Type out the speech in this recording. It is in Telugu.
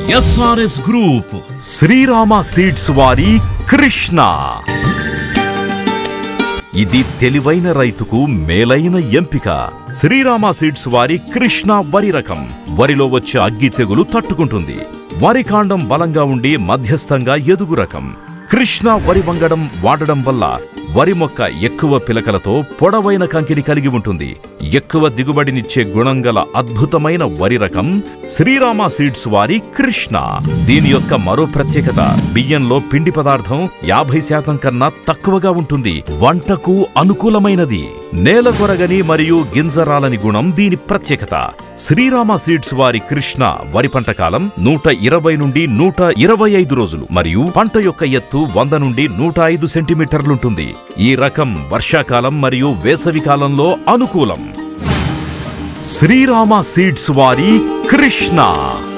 ఎస్ఆర్ఎస్ గ్రూప్ శ్రీరామ సీడ్స్ వారి కృష్ణ ఇది తెలివైన రైతుకు మేలైన ఎంపిక శ్రీరామ సీడ్స్ వారి కృష్ణ వరి రకం వరిలో వచ్చే అగ్గి తెగులు తట్టుకుంటుంది వరి కాండం బలంగా ఉండి మధ్యస్థంగా ఎదుగు రకం కృష్ణ వరి వంగడం వాడడం వల్ల వరి మొక్క ఎక్కువ పిలకలతో పొడవైన కంకిని కలిగి ఉంటుంది ఎక్కువ దిగుబడినిచ్చే గుణం గల అద్భుతమైన వరి రకం శ్రీరామ సీడ్స్ వారి కృష్ణ దీని యొక్క మరో ప్రత్యేకత బియ్యంలో పిండి పదార్థం యాభై శాతం కన్నా తక్కువగా ఉంటుంది వంటకు అనుకూలమైనది నేల కొరగని మరియు గింజరాలని గుణం దీని ప్రత్యేకత శ్రీరామ సీడ్స్ వారి కృష్ణ వరి పంట కాలం నూట ఇరవై నుండి నూట ఇరవై ఐదు రోజులు మరియు పంట యొక్క ఎత్తు వంద నుండి నూట ఐదు సెంటీమీటర్లుంటుంది ఈ రకం వర్షాకాలం మరియు వేసవి కాలంలో అనుకూలం శ్రీరామ సీడ్స్ వారి కృష్ణ